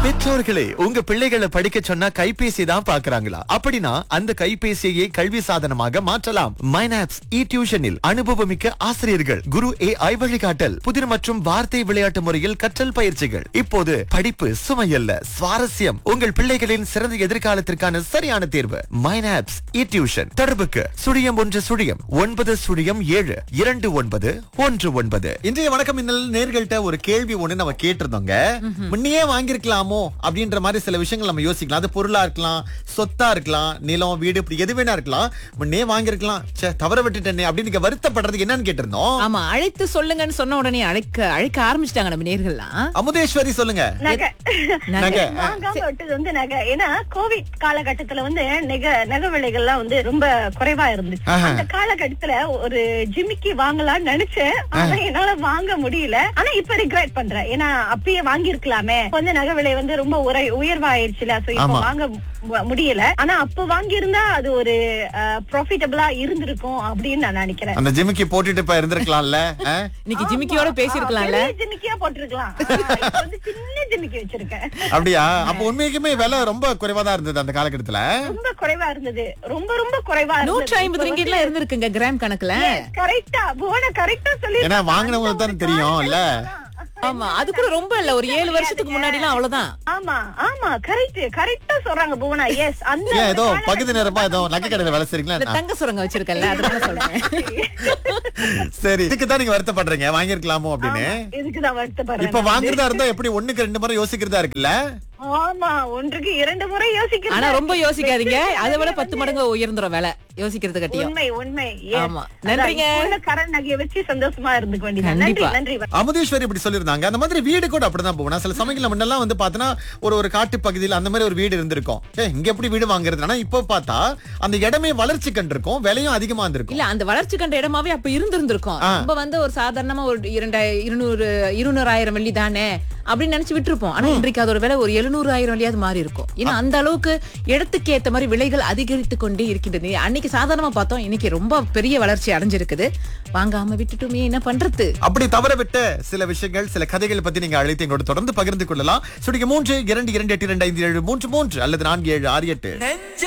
பெற்றோர்களே உங்க பிள்ளைகளை படிக்க சொன்னா கைபேசி தான் பாக்குறாங்களா அப்படின்னா அந்த கைபேசியை கல்வி சாதனமாக மாற்றலாம் மைனாப்ஸ் இ டியூஷனில் அனுபவமிக்க ஆசிரியர்கள் குரு ஏ ஐ வழிகாட்டல் புதிர் மற்றும் வார்த்தை விளையாட்டு முறையில் கற்றல் பயிற்சிகள் இப்போது படிப்பு சுமையல்ல சுவாரஸ்யம் உங்கள் பிள்ளைகளின் சிறந்த எதிர்காலத்திற்கான சரியான தேர்வு மைனாப்ஸ் இ டியூஷன் தொடர்புக்கு சுழியம் ஒன்று சுழியம் ஒன்பது சுழியம் ஏழு இரண்டு ஒன்பது ஒன்று ஒன்பது இன்றைய வணக்கம் இன்னல் நேர்கள்ட்ட ஒரு கேள்வி ஒண்ணு நம்ம கேட்டிருந்தோங்க முன்னையே வாங்கியிருக்கலாமோ அப்படின்ற மாதிரி சில விஷயங்கள் நம்ம யோசிக்கலாம் அது பொருளா இருக்கலாம் சொத்தா இருக்கலாம் நிலம் வீடு இப்படி எது வேணா இருக்கலாம் முன்னே வாங்கியிருக்கலாம் ச்சே தவற விட்டுட்டேனே அப்படின்னு நீங்க வருத்தப்படுறதுக்கு என்னன்னு கேட்டிருந்தோம் ஆமா அழைத்து சொல்லுங்கன்னு சொன்ன உடனே அழைக்க அழைக்க ஆரம்பிச்சிட்டாங்க நம்ம நேர்கள்லாம் அமுதேஸ்வரி சொல்லுங்க நகை நகை வாங்காம விட்டது வந்து நகை ஏன்னா கோவிட் காலகட்டத்துல வந்து நகை நகை விலைகள்லாம் வந்து ரொம்ப குறைவா இருந்துச்சு ஆஹா. அந்த காலகட்டத்துல ஒரு ஜிமிக்கி வாங்கலாம்னு நினைச்சேன் ஆனா என்னால வாங்க முடியல ஆனா இப்ப ரிக்ரெட் பண்றேன் ஏன்னா அப்பயே வாங்கியிருக்கலாமே கொஞ்சம் நகை விலை வந்து ரொம்ப உரை உயர்வாயிருச்சுல சோ இப்ப ஆமா. வாங்க மு- முடியல ஆனா அப்ப வாங்கியிருந்தா அது ஒரு ப்ராஃபிட்டபிளா இருந்திருக்கும் அப்படின்னு நான் நினைக்கிறேன் அந்த ஜிமிக்கி போட்டுட்டு இப்ப இருந்திருக்கலாம்ல ஆ? இன்னைக்கு ஜிமிக்கியோட பேசியிருக்கலாம்ல பெரிய ஜிமிக்கியா போட்டிருக்கலாம் ஆ, இப்ப வந்து சின்ன ஜிமிக்கி வச்சிருக்கேன் அப்படியா அப்ப உண்மைக்குமே விலை ரொம்ப குறைவா தான் இருந்தது அந்த காலகட்டத்துல ரொம்ப குறைவா இருந்தது ரொம்ப ரொம்ப குறைவா நூற்றி ஐம்பது ரிங்கிட் எல்லாம் இருந்திருக்குங்க கிராம் கணக்குல கரெக்டா போன கரெக்டா சொல்லி ஏன்னா வாங்கினவங்களுக்கு தானே தெரியும் இல்ல ஆமா அது கூட ரொம்ப இல்ல ஒரு ஏழு வருஷத்துக்கு முன்னாடி எல்லாம் அவ்வளவுதான் ஆமா ஆமா கரெக்ட் கரெக்டா சொல்றாங்க புவனா எஸ் அந்த ஏன் ஏதோ ஒரு பகுதி நேரமா ஏதோ நகை கடையில வேலை இந்த செய்றீங்களா தங்க சுரங்க வச்சிருக்கல அதனால சொல்றேன் சரி இதுக்கு தான் நீங்க வருத்தப்படுறீங்க வாங்கிருக்கலாமோ அப்படின்னு இதுக்குதான் வருத்தப்படுறேன் இப்ப வாங்குறதா இருந்தா எப்படி ஒண்ணுக்கு ரெண்டு முறை யோசிக்கிறதா இருக்குல்ல ஆமா ஒன்றுக்கு இரண்டு முறை யோசிக்கிறேன் ஆனா ரொம்ப யோசிக்காதீங்க அதை விட பத்து மடங்கு உயர்ந்துரும் விலை யோசிக்கிறது கட்டியும் உண்மை உண்மை yes. ஆமா. அதான் நன்றிங்க. இப்ப உள்ள கரண் நகையை வச்சு சந்தோஷமா இருந்துக்க வேண்டியது நன்றி கண்டிப்பா. நன்றி அமுதேஸ்வரி இப்படி சொல்லியிருந்தாங்க அந்த மாதிரி வீடு கூட அப்படிதான் போகணும் சில சமயங்கள்ல முன்னெல்லாம் வந்து பாத்தீங்கன்னா ஒரு ஒரு காட்டு பகுதியில் அந்த மாதிரி ஒரு வீடு இருந்திருக்கும் ஏ இங்க எப்படி வீடு வாங்குறது ஆனா இப்போ பார்த்தா அந்த இடமே வளர்ச்சி கண்டிருக்கும் விலையும் அதிகமா இருந்திருக்கும் இல்ல அந்த வளர்ச்சி கண்ட இடமாவே அப்ப இருந்திருந்திருக்கும் ஆ. நம்ம வந்து ஒரு சாதாரணமா ஒரு இரண்டாயிரம் இருநூறு இருநூறாயிரம் வெள்ளி தானே அப்படின்னு நினைச்சு விட்டுருப்போம் ஆனா இன்றைக்கு அதோட விலை ஒரு எழுநூறு ஆயிரம் வெள்ளியாவது மாறி இருக்கும் ஏன்னா அந்த அளவுக்கு இடத்துக்கு ஏத்த மாதிரி விலைகள் அதிகரித்து கொண்டே இருக்கின்றது அன்னைக்கு சாதாரணமா பார்த்தோம் இன்னைக்கு ரொம்ப பெரிய வளர்ச்சி அடைஞ்சிருக்குது வாங்காம விட்டுட்டுமே என்ன பண்றது அப்படி தவற விட்ட சில விஷயங்கள் சில கதைகளை பத்தி நீங்க அழைத்து எங்களோட தொடர்ந்து பகிர்ந்து கொள்ளலாம் சுடிக்கு மூன்று இரண்டு இரண்டு எட்டு இரண்டு ஐந்து ஏழு மூன்று மூன்று அல்லது நான்கு ஏழு ஆறு எட்டு